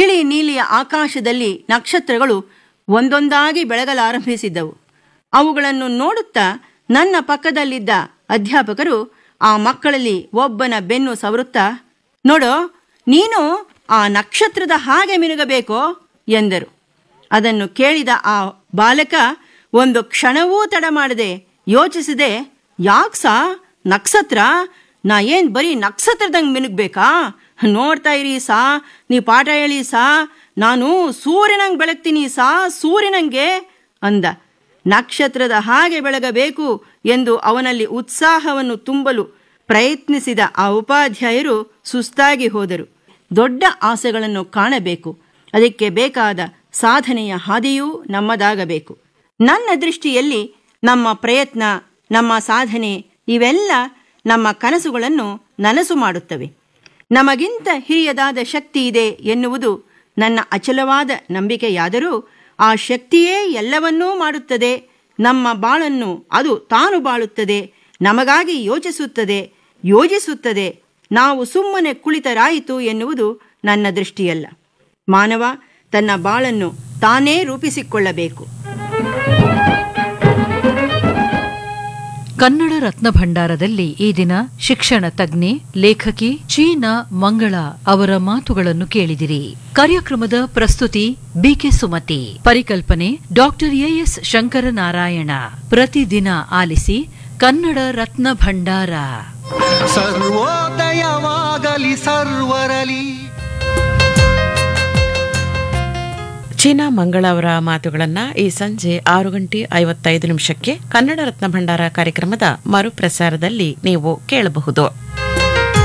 ತಿಳಿ ನೀಲಿಯ ಆಕಾಶದಲ್ಲಿ ನಕ್ಷತ್ರಗಳು ಒಂದೊಂದಾಗಿ ಬೆಳಗಲಾರಂಭಿಸಿದ್ದವು ಅವುಗಳನ್ನು ನೋಡುತ್ತಾ ನನ್ನ ಪಕ್ಕದಲ್ಲಿದ್ದ ಅಧ್ಯಾಪಕರು ಆ ಮಕ್ಕಳಲ್ಲಿ ಒಬ್ಬನ ಬೆನ್ನು ಸವರುತ್ತಾ ನೋಡೋ ನೀನು ಆ ನಕ್ಷತ್ರದ ಹಾಗೆ ಮಿನುಗಬೇಕೋ ಎಂದರು ಅದನ್ನು ಕೇಳಿದ ಆ ಬಾಲಕ ಒಂದು ಕ್ಷಣವೂ ತಡ ಮಾಡದೆ ಯೋಚಿಸಿದೆ ಯಾಕ್ಸಾ ನಕ್ಷತ್ರ ನಾ ಏನ್ ಬರೀ ನಕ್ಷತ್ರದಂಗೆ ಮಿನುಗ್ಬೇಕಾ ನೋಡ್ತಾ ಇರಿ ಸಾ ನೀ ಪಾಠ ಹೇಳಿ ಸಾ ನಾನು ಸೂರ್ಯನಂಗೆ ಬೆಳಗ್ತೀನಿ ಸಾ ಸೂರ್ಯನಂಗೆ ಅಂದ ನಕ್ಷತ್ರದ ಹಾಗೆ ಬೆಳಗಬೇಕು ಎಂದು ಅವನಲ್ಲಿ ಉತ್ಸಾಹವನ್ನು ತುಂಬಲು ಪ್ರಯತ್ನಿಸಿದ ಆ ಉಪಾಧ್ಯಾಯರು ಸುಸ್ತಾಗಿ ಹೋದರು ದೊಡ್ಡ ಆಸೆಗಳನ್ನು ಕಾಣಬೇಕು ಅದಕ್ಕೆ ಬೇಕಾದ ಸಾಧನೆಯ ಹಾದಿಯೂ ನಮ್ಮದಾಗಬೇಕು ನನ್ನ ದೃಷ್ಟಿಯಲ್ಲಿ ನಮ್ಮ ಪ್ರಯತ್ನ ನಮ್ಮ ಸಾಧನೆ ಇವೆಲ್ಲ ನಮ್ಮ ಕನಸುಗಳನ್ನು ನನಸು ಮಾಡುತ್ತವೆ ನಮಗಿಂತ ಹಿರಿಯದಾದ ಶಕ್ತಿ ಇದೆ ಎನ್ನುವುದು ನನ್ನ ಅಚಲವಾದ ನಂಬಿಕೆಯಾದರೂ ಆ ಶಕ್ತಿಯೇ ಎಲ್ಲವನ್ನೂ ಮಾಡುತ್ತದೆ ನಮ್ಮ ಬಾಳನ್ನು ಅದು ತಾನು ಬಾಳುತ್ತದೆ ನಮಗಾಗಿ ಯೋಚಿಸುತ್ತದೆ ಯೋಜಿಸುತ್ತದೆ ನಾವು ಸುಮ್ಮನೆ ಕುಳಿತರಾಯಿತು ಎನ್ನುವುದು ನನ್ನ ದೃಷ್ಟಿಯಲ್ಲ ಮಾನವ ತನ್ನ ಬಾಳನ್ನು ತಾನೇ ರೂಪಿಸಿಕೊಳ್ಳಬೇಕು ಕನ್ನಡ ರತ್ನ ಭಂಡಾರದಲ್ಲಿ ಈ ದಿನ ಶಿಕ್ಷಣ ತಜ್ಞೆ ಲೇಖಕಿ ಚೀನಾ ಮಂಗಳ ಅವರ ಮಾತುಗಳನ್ನು ಕೇಳಿದಿರಿ ಕಾರ್ಯಕ್ರಮದ ಪ್ರಸ್ತುತಿ ಬಿಕೆ ಸುಮತಿ ಪರಿಕಲ್ಪನೆ ಡಾಕ್ಟರ್ ಎಎಸ್ ಶಂಕರನಾರಾಯಣ ಪ್ರತಿದಿನ ಆಲಿಸಿ ಕನ್ನಡ ರತ್ನ ಭಂಡಾರ ಸರ್ವೋದಯವಾಗಲಿ ಸರ್ವರಲಿ ಚೀನಾ ಮಂಗಳ ಅವರ ಮಾತುಗಳನ್ನ ಈ ಸಂಜೆ ಆರು ಗಂಟೆ ಐವತ್ತೈದು ನಿಮಿಷಕ್ಕೆ ಕನ್ನಡ ರತ್ನ ಭಂಡಾರ ಕಾರ್ಯಕ್ರಮದ ಮರುಪ್ರಸಾರದಲ್ಲಿ ನೀವು ಕೇಳಬಹುದು